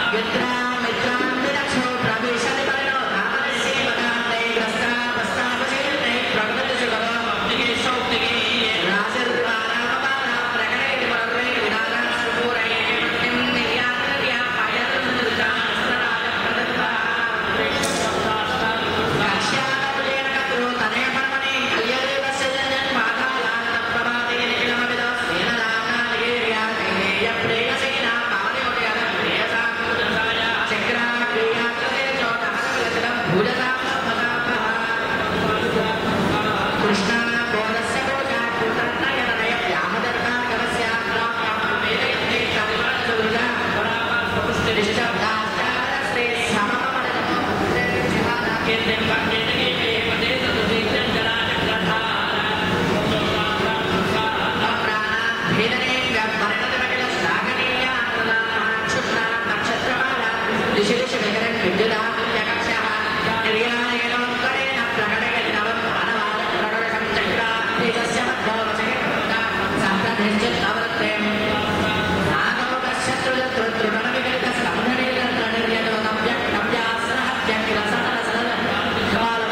కాల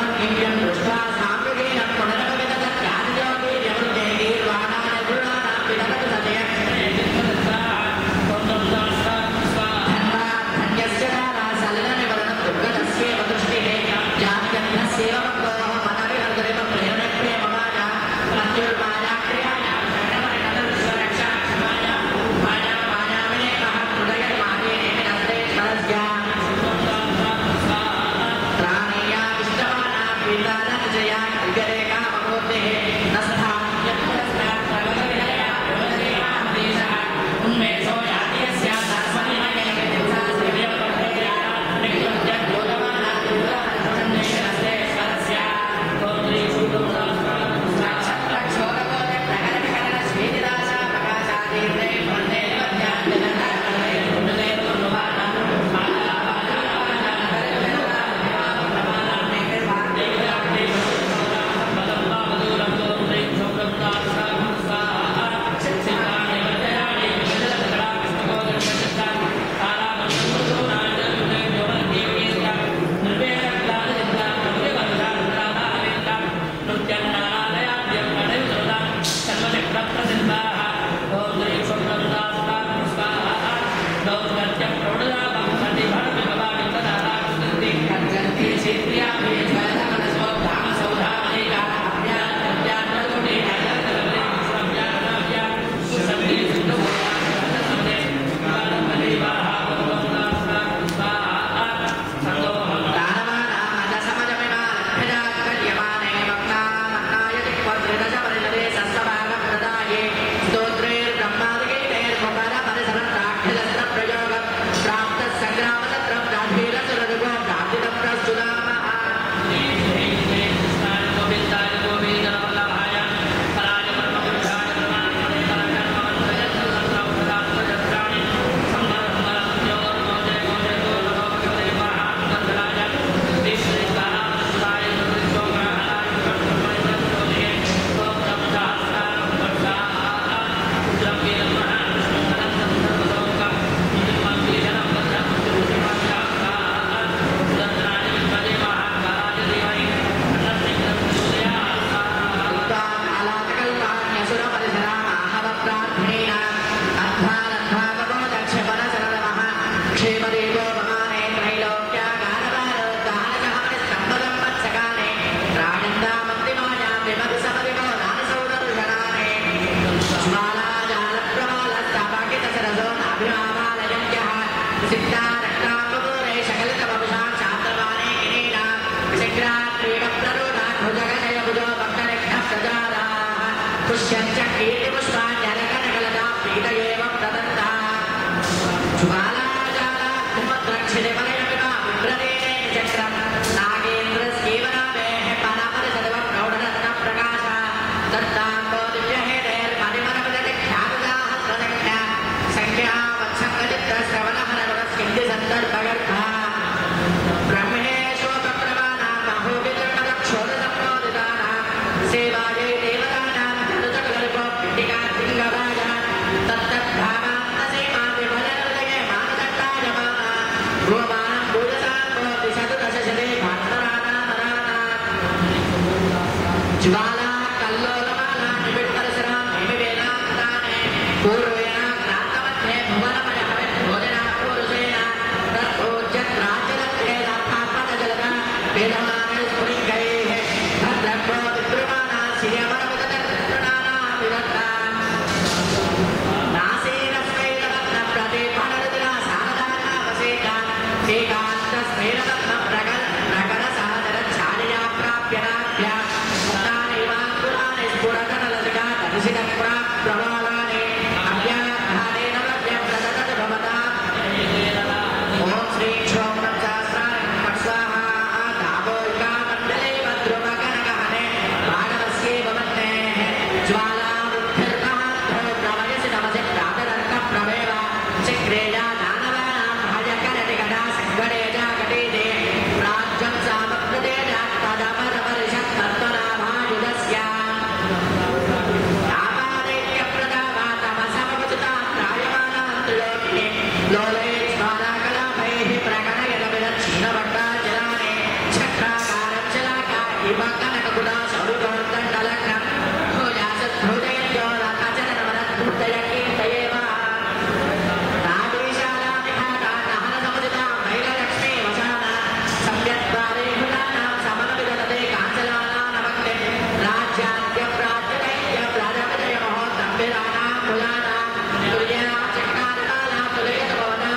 రాజ్యాద్య ప్రాజ్యమహోత్తంబిరాణా పురాణా తుల్యా చక్రాకాలా తులయత భవనా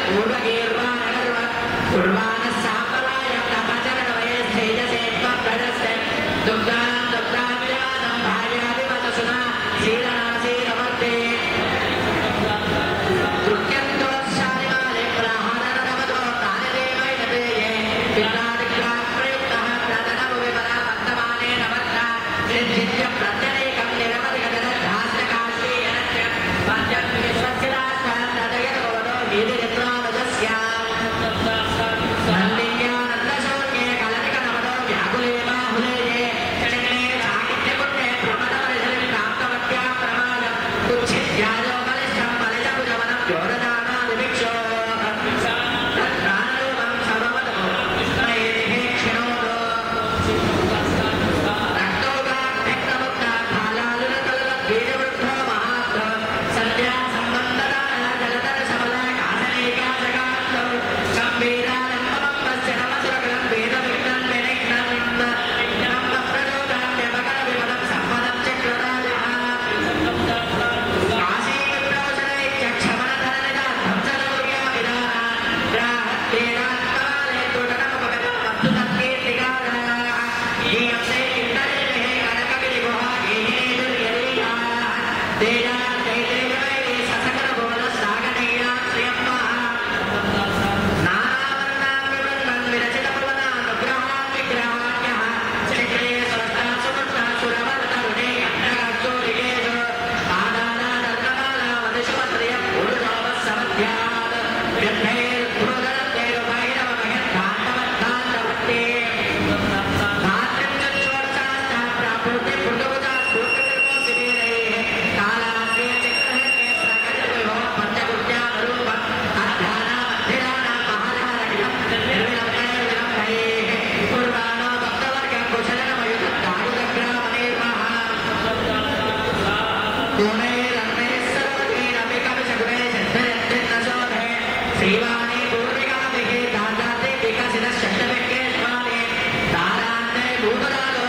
శ్రీవాణి పూర్వికాభిః దాదాతే వికసితశ్చండవిక్కే స్వామి దారాన్నే భూమరాలో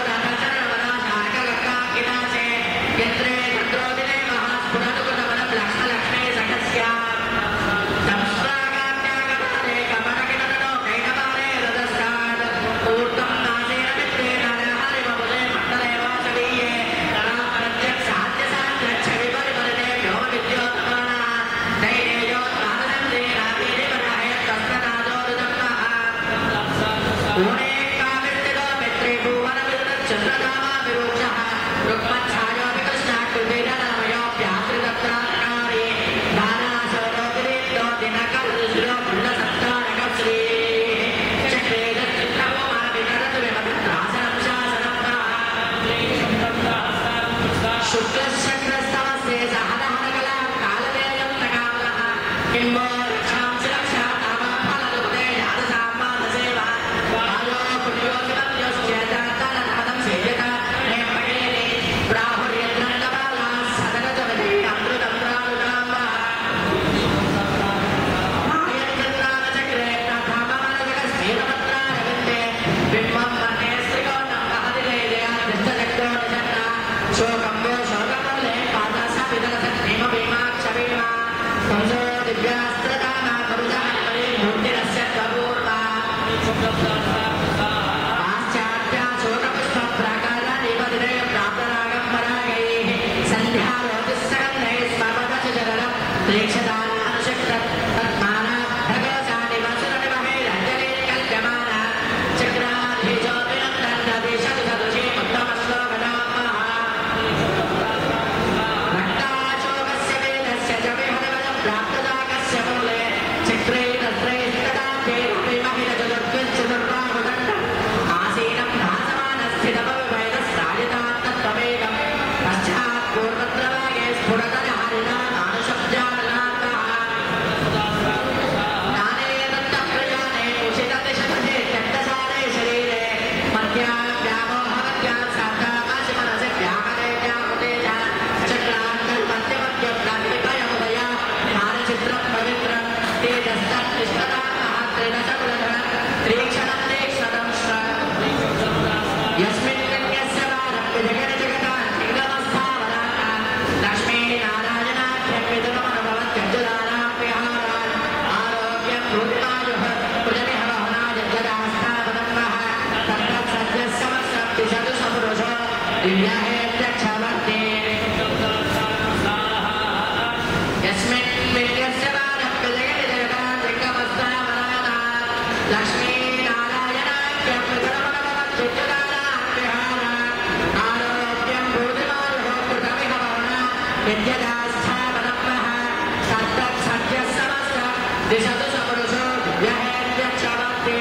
రథచరణవనాశాకలక్కాకినాశే యత్రే తత్రోదినే మహాస్ఫురనుకుటమనం లక్ష్మలక్ష్మీ సఖస్యా సంస్రాగాత్యాగమానే కమనకిననో కైనమానే రథస్యాద్ ఊర్ధ్వం నాసేన మిత్రేణ నరహరిమముదే మండలే వాసవీయే తరాపరత్యక్షాద్య సాధ్యక్ష విపరిపరితే వ్యోమ విద్యోతమానः ధైర్యయోత్పాదనందే రామేదే भूतिमायुः पृजनिः वहनाय जदास्तावदम्मः तत्तत्सद्यः समस्तप्तिशतु सपुरुषो दिव्याहेत्यक्षवर्ते यस्मिन् विद्यस्य बालप्रजयति देवता जङ्गमस्तावराता लक्ष्मीनारायणाख्यं विगणमनमच्युतानाभ्यहारा आरोग्यं भूतिमायुः कृतमिह भवना विद्यदास्थापनम्मः तत्तत्सद्यः समस्त दिशतु सपुरुषो दिव्याहेत्यक्षवर्ते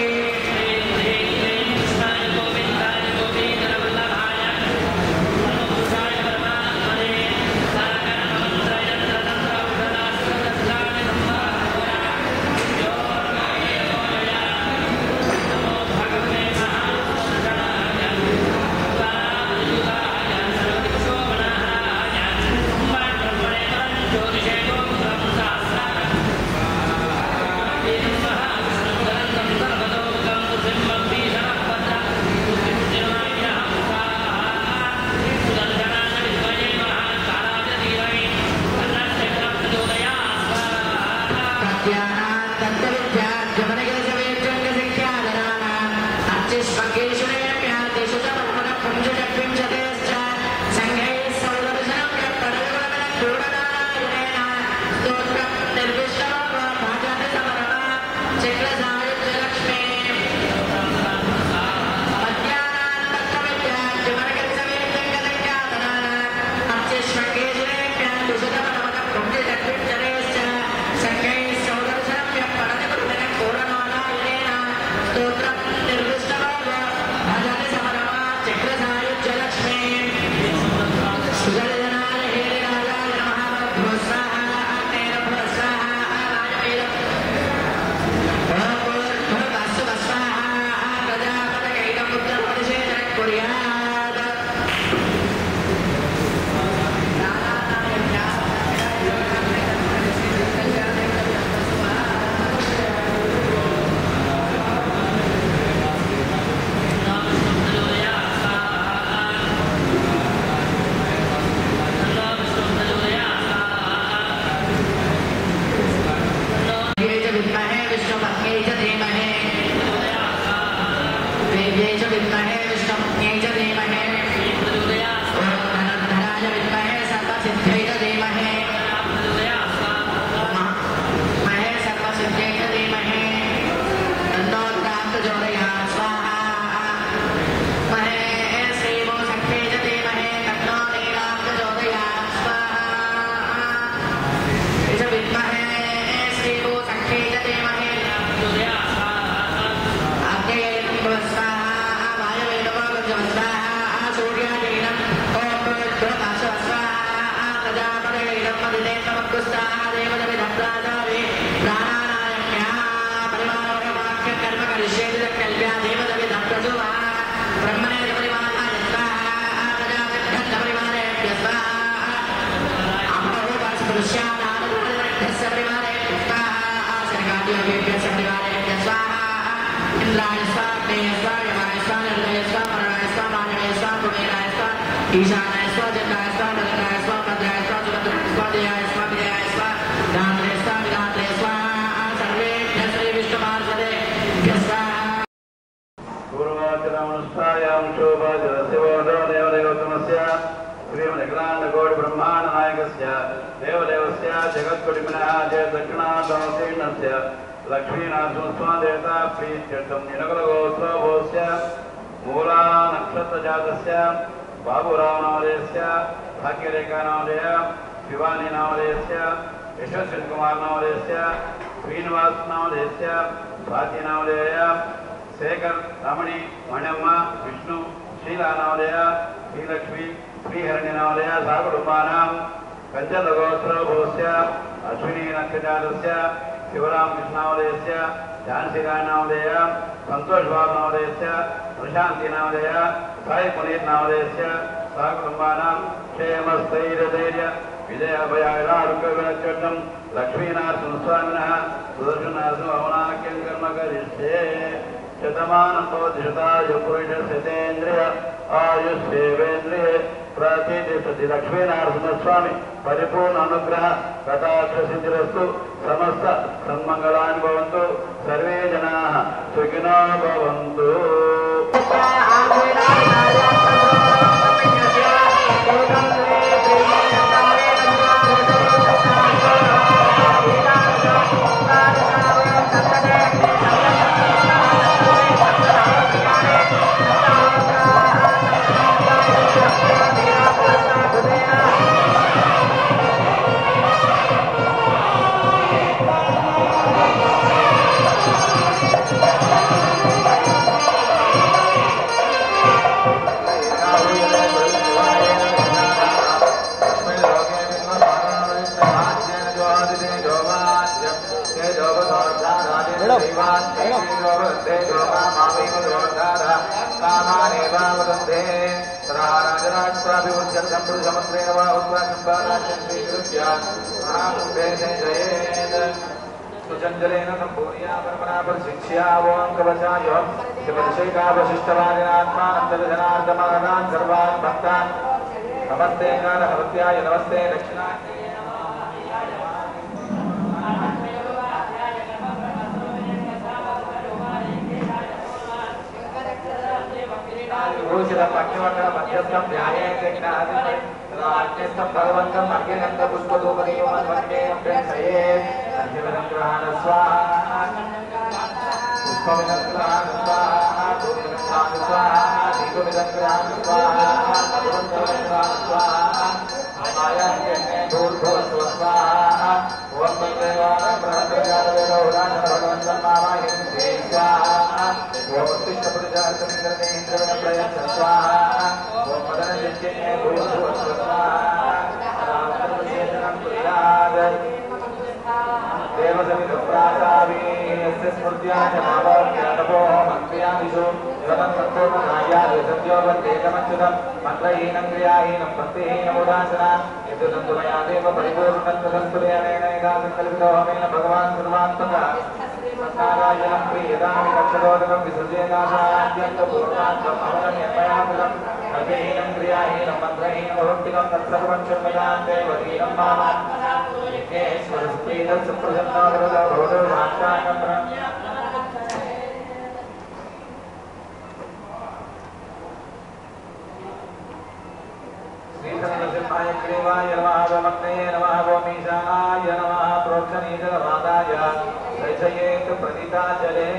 विद्महे विष्णुपत्न्यै च धीमहि देव्यै च विद्महे विष्णुपत्न्यै च धीमहि ॐ धनुर्धराय विद्महे सर्वसिद्ध्यै च धीमहि महे सर्वसिद्ध्यै च धीमहि तन्नोर्गान्तजोदयात् स्वाहा महे श्रीभूषक्त्यै च धीमहि तन्नो नीलान्तजोदयात् स्वाहा च विद्महे श्रीभूषक्त्यै च धीमहि इंद्राय स्वाहा प्रेय स्वाहा यमाय स्वाहा निर्दय स्वाहा मरणाय स्वाहा मानवाय स्वाहा कुबेराय स्वाहा ईशानाय स्वाहा जटाय स्वाहा नगराय स्वाहा भद्राय स्वाहा सुभद्राय स्वाहा देयाय स्वाहा विजयाय स्वाहा गात्रे स्वाहा विधात्रे स्वाहा सर्वेभ्यः श्री विष्णुमार्गदे स्वाहा पूर्वाचरमनुष्ठायां शोभाजलशिवोदयदेवदेवोत्तमस्य श्रीमनिकलाण्डकोटिब्रह्माण्डनायकस्य देवदेवस्य जगत्कुटिमिनः जय दक्षिणादोसीर्णस्य लक्ष्मीनाथस्वादेवता प्रीत्यर्थं निनकुलगोत्सवस्य मूलानक्षत्रजातस्य बाबुरावनामधेयस्य भाग्यरेखानामधेय शिवानीनामधेयस्य यशस्विकुमारनामधेयस्य श्रीनिवासनामधेयस्य स्वातीनामधेय శేఖర్ రమణి మణమ్మ విష్ణు శ్రీలానామదయ శ్రీలక్ష్మి శ్రీహరణ్యనామదయ సహకుటుంబానాం కంచలగోత్రభోస్య అశ్విని నక్షజాతస్య శివరామకృష్ణామదయస్య ఝాన్సీరాయనామదయ సంతోష్బాబునామదయస్య ప్రశాంతినామదయ సాయి పునీర్నామదయస్య సహకుటుంబానాం క్షేమస్థైర్యధైర్య విజయాభయాయురారుకవినచ్చటం లక్ష్మీనరసింహస్వామినः సుదర్శనరసింహ అవనాఖ్యం కర్మ కరిష్యే శతమానం భవతి శతాయు పురుష శతేంద్రియ ఆయుష్యేవేంద్రియ ప్రతిష్టతి లక్ష్మీనరసింహస్వామి పరిపూర్ణ అనుగ్రహ కటాక్ష సిద్ధిరస్తు సమస్త సన్మంగళాన్ని భవంతు సర్వే జనా సుఖినో భవంతు సుచంజలేన సంపూర్యా పరమనా పరిశిక్ష్యా ఓం కవచాయ శివశైకావశిష్టవాదినాత్మానందజనార్దమానాన్ సర్వాన్ భక్తాన్ నమస్తే కాలహవత్యాయ నమస్తే దక్షిణాగ్నే భూషిత పక్షవట మధ్యస్థం ధ్యాయేతే జ్ఞానేస్థం భగవంతం అగ్నిగంధ పుష్పధూపదీపం వందే ప్రేక్షయే అర్జునగ్రహణ స్వాహ పుష్పవినగ్రహణ స్వాహ ధూపవినగ్రహణ స్వాహ దీపవినగ్రహణ స్వాహ మధువంతవినగ్రహణ స్వాహ మాయాన్యన్నే భూర్భువస్వ స్వాహ ఓం దేవాన బ్రహ్మచారవేద ఉదాహరణ భగవంతం మామాహిందే స్వాహ ఓం ఉత్తిష్టపురుషార్థమింద్రనే ఇంద్రవిన ప్రయత్న స్వాహ ఓం మదన యజ్ఞే భూర్భువస్వ స్వాహ రామచంద్రశేషనం కుర్యాద్ దేవసవిదుప్రాసావి యస్య స్మృత్యా చ నామోజ్ఞానపో మంత్ర్యాదిషు యువతం సంపూర్ణనాయాది సత్యోపదేకమచ్యుతం మంత్రహీనం క్రియాహీనం భక్తిహీనముదాసన యద్దునందు మయా దేవ పరిపూర్ణం తదస్తులేనైనా సంకల్పితోహమేన భగవాన్ సర్వాత్మక నారాయణం ప్రియదామి కక్షదోదకం విసృజేదాసాద్యంత పూర్ణాంతం అవగమ్యమయాములం భక్తిహీనం క్రియాహీనం మంత్రహీనం భక్తికం తత్సర్వం శర్మదాం దేవహీనం మామ యజ్ఞేశ్వరస్పీదం సుప్రసన్నాగరద భవదో వాక్యాయం శ్రీధనరసింహాయ గ్రీవాయ నమః ఓమగ్నయే నమః ఓమీశాయ నమః ప్రోక్షణీజలవాదాయ రచయేత్ ప్రతితాజలే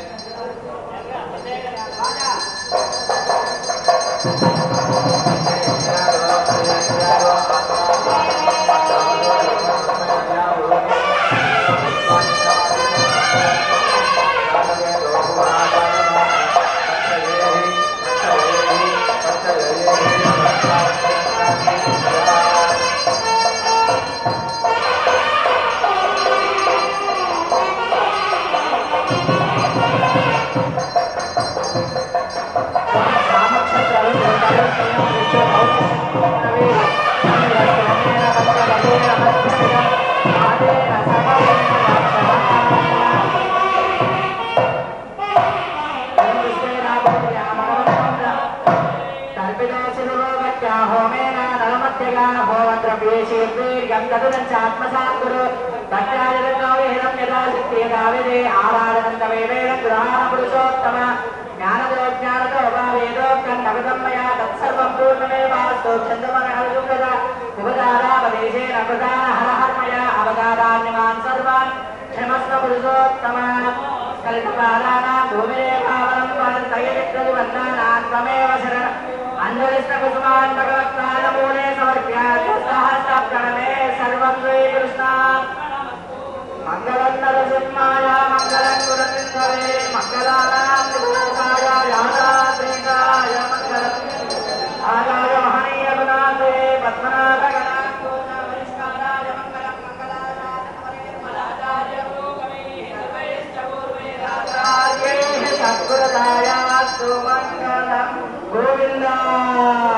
ఆత్మసాత్తుడు ఆరాధనంతవేవేణ గృహాణ పురుషోత్తమ జ్ఞానదో జ్ఞానతో వేదోక్తం నవిదం మయా తత్సర్వం పూర్ణమేవాస్తు చంద్రమనహరుగద ఉపదారాపదేశేన ప్రధాన హరహర్మయ అవతారాన్యమాన్ సర్వాన్ క్షమస్వ పురుషోత్తమ కల్పపాదానా భూమిరే భావనం వనంతయమిత్రది వందానాన్ త్వమేవ శరణ అంజలిష్ట కుసుమాన్ భగవత్పాదమూలే సమర్ప్య సహస్ర ప్రణమే సర్వం శ్రీకృష్ణ మంగళం నరసింహాయ మంగళం గురసింధవే మంగళానాం విభూషాయ యాదాద్రికాయ మంగళం ఆదాయ మహనీయ గుణాదే పద్మనాభ గణాంకోన పరిష్కారాయ మంగళం మంగళానాయ సద్గురదాయ మంగళం గోవిందా